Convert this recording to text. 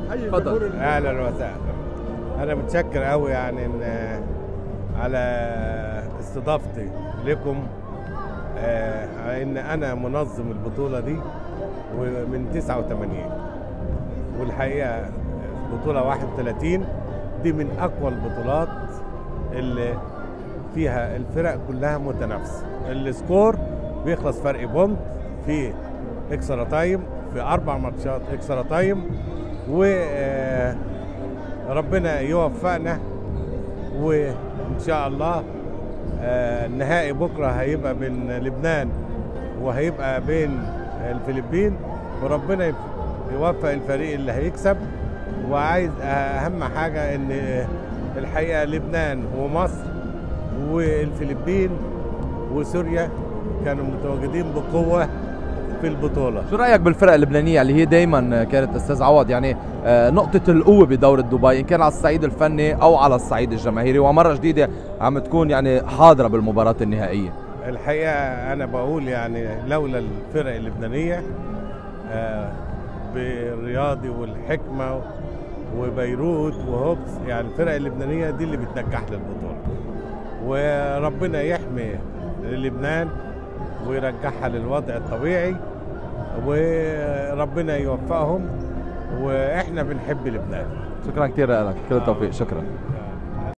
اتفضل اهلا وسهلا انا متشكر قوي يعني ان على استضافتي لكم آه، على ان انا منظم البطوله دي ومن 89 والحقيقه بطوله 31 دي من اقوى البطولات اللي فيها الفرق كلها متنافسه السكور بيخلص فرق بونت في اكسترا تايم في اربع ماتشات اكسترا تايم وربنا يوفقنا وان شاء الله آه، النهائي بكره هيبقى بين لبنان وهيبقى بين الفلبين وربنا يف- يوفق الفريق اللي هيكسب وعايز اهم حاجه ان الحقيقه لبنان ومصر والفلبين وسوريا كانوا متواجدين بقوه في البطوله شو رايك بالفرق اللبنانيه اللي هي دائما كانت استاذ عوض يعني آه، نقطه القوه بدوره دبي ان كان على الصعيد الفني او على الصعيد الجماهيري ومره جديده عم تكون يعني حاضره بالمباراه النهائيه الحقيقه انا بقول يعني لولا الفرق اللبنانيه آه، بالرياضي والحكمه وبيروت وهوبس يعني الفرق اللبنانيه دي اللي بتنجح للبطوله وربنا يحمي لبنان ويرجعها للوضع الطبيعي وربنا يوفقهم واحنا بنحب لبنان شكرا كثير لك كل التوفيق شكرا